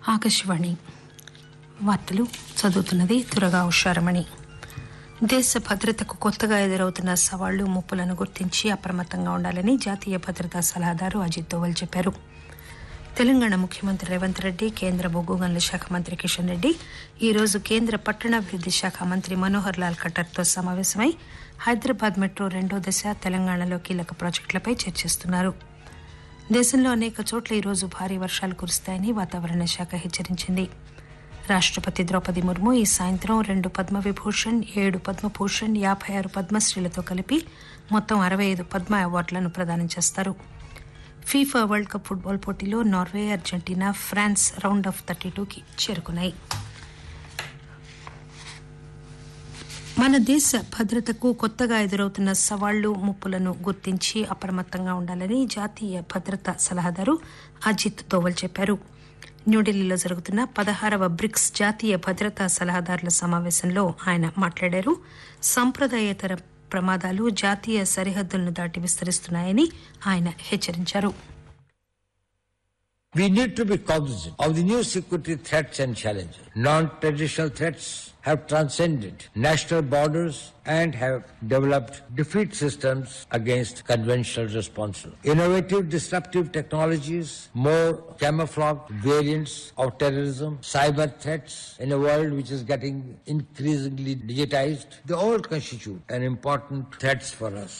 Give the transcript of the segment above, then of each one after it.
ఆకాశవాణి వార్తలు చదువుతున్నది తురగా ఉషారమణి దేశ భద్రతకు కొత్తగా ఎదురవుతున్న సవాళ్లు ముప్పులను గుర్తించి అప్రమత్తంగా ఉండాలని జాతీయ భద్రతా సలహాదారు అజిత్ దోవల్ చెప్పారు తెలంగాణ ముఖ్యమంత్రి రేవంత్ రెడ్డి కేంద్ర బొగ్గు గనుల శాఖ మంత్రి కిషన్ రెడ్డి ఈ రోజు కేంద్ర పట్టణాభివృద్ది శాఖ మంత్రి మనోహర్ లాల్ ఖట్టర్తో సమావేశమై హైదరాబాద్ మెట్రో రెండో దశ తెలంగాణలో కీలక ప్రాజెక్టులపై చర్చిస్తున్నారు దేశంలో అనేక చోట్ల ఈరోజు భారీ వర్షాలు కురుస్తాయని వాతావరణ శాఖ హెచ్చరించింది రాష్టపతి ద్రౌపది ముర్ము ఈ సాయంత్రం రెండు పద్మవిభూషణ్ ఏడు పద్మభూషణ్ యాభై ఆరు పద్మశ్రీలతో కలిపి మొత్తం అరవై ఐదు పద్మ అవార్డులను ప్రదానం చేస్తారు ఫీఫా వరల్డ్ కప్ ఫుట్బాల్ పోటీలో Norway Argentina France round of thirty టూకి చేరుకున్నాయి మన దేశ భద్రతకు కొత్తగా ఎదురవుతున్న సవాళ్లు ముప్పులను గుర్తించి అప్రమత్తంగా ఉండాలని జాతీయ భద్రతా సలహాదారు అజిత్ దోవల్ చెప్పారు న్యూఢిల్లీలో జరుగుతున్న పదహారవ బ్రిక్స్ జాతీయ భద్రతా సలహాదారుల సమావేశంలో ఆయన మాట్లాడారు సంప్రదాయేతర ప్రమాదాలు జాతీయ సరిహద్దులను దాటి విస్తరిస్తున్నాయని ఆయన హెచ్చరించారు We need to be cognizant of the new security threats and challenges. Non-traditional threats have transcended national borders and have developed defeat systems against conventional responses. Innovative disruptive technologies, more camouflaged variants of terrorism, cyber threats in a world which is getting increasingly digitized, they all constitute an important threats for us.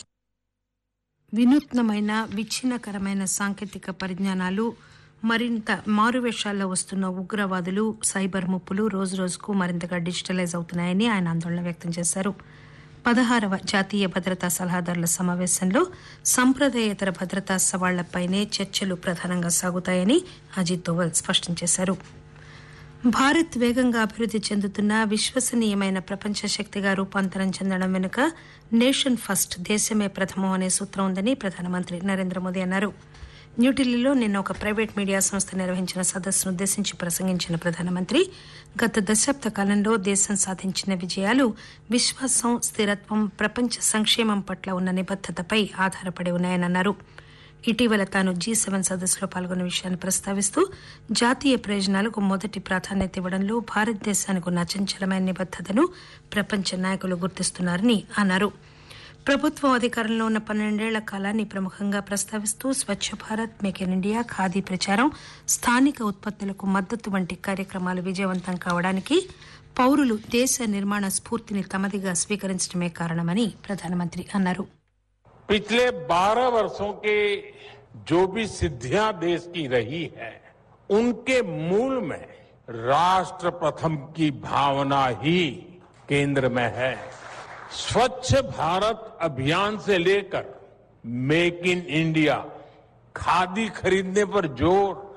వినూత్నమైన విచ్ఛిన్నకరమైన సాంకేతిక పరిజ్ఞానాలు మరింత మారువేషాల్లో వస్తున్న ఉగ్రవాదులు cyber ముప్పులు రోజురోజుకు మరింతగా digitalise అవుతున్నాయని ఆయన ఆందోళన వ్యక్తం చేశారు పదహారవ జాతీయ భద్రతా సలహాదారుల సమావేశంలో సంప్రదాయేతర భద్రతా సవాళ్లపైనే చర్చలు ప్రధానంగా సాగుతాయని అజిత్ దోవల్ స్పష్టం చేశారు భారత్ వేగంగా అభివృద్ది చెందుతున్న విశ్వసనీయమైన ప్రపంచ శక్తిగా రూపాంతరం చెందడం వెనుక నేషన్ ఫస్ట్ దేశమే ప్రథమం అనే సూత్రం ఉందని ప్రధానమంత్రి నరేంద్ర మోదీ అన్నారు న్యూఢిల్లీలో నిన్న ఒక ప్రైవేట్ మీడియా సంస్థ నిర్వహించిన సదస్సును ఉద్దేశించి ప్రసంగించిన ప్రధానమంత్రి గత దశాబ్ద కాలంలో దేశం సాధించిన విజయాలు విశ్వాసం స్థిరత్వం ప్రపంచ సంక్షేమం పట్ల ఉన్న నిబద్దతపై ఆధారపడి ఉన్నాయని అన్నారు ఇటీవల తాను జీ సెవెన్ సదస్సులో పాల్గొన్న విషయాన్ని ప్రస్తావిస్తూ జాతీయ ప్రయోజనాలకు మొదటి ప్రాధాన్యత ఇవ్వడంలో భారతదేశానికి ఉన్న అచంచలమైన నిబద్దతను ప్రపంచ నాయకులు గుర్తిస్తున్నారని అన్నారు ప్రభుత్వం అధికారంలో ఉన్న పన్నెండేళ్ల కాలాన్ని ప్రముఖంగా ప్రస్తావిస్తూ Swachh Bharat make in India khadi ప్రచారం స్థానిక ఉత్పత్తులకు మద్దతు వంటి కార్యక్రమాలు విజయవంతం కావడానికి పౌరులు దేశ నిర్మాణ స్ఫూర్తిని తమదిగా స్వీకరించడమే కారణమని ప్రధానమంత్రి అన్నారు पिछले 12 वर्षों के जो भी सिद्धियां देश की रही है उनके मूल में राष्ट्र प्रथम की भावना ही केंद्र में है स्वच्छ भारत अभियान से लेकर मेक इन इंडिया खादी खरीदने पर जोर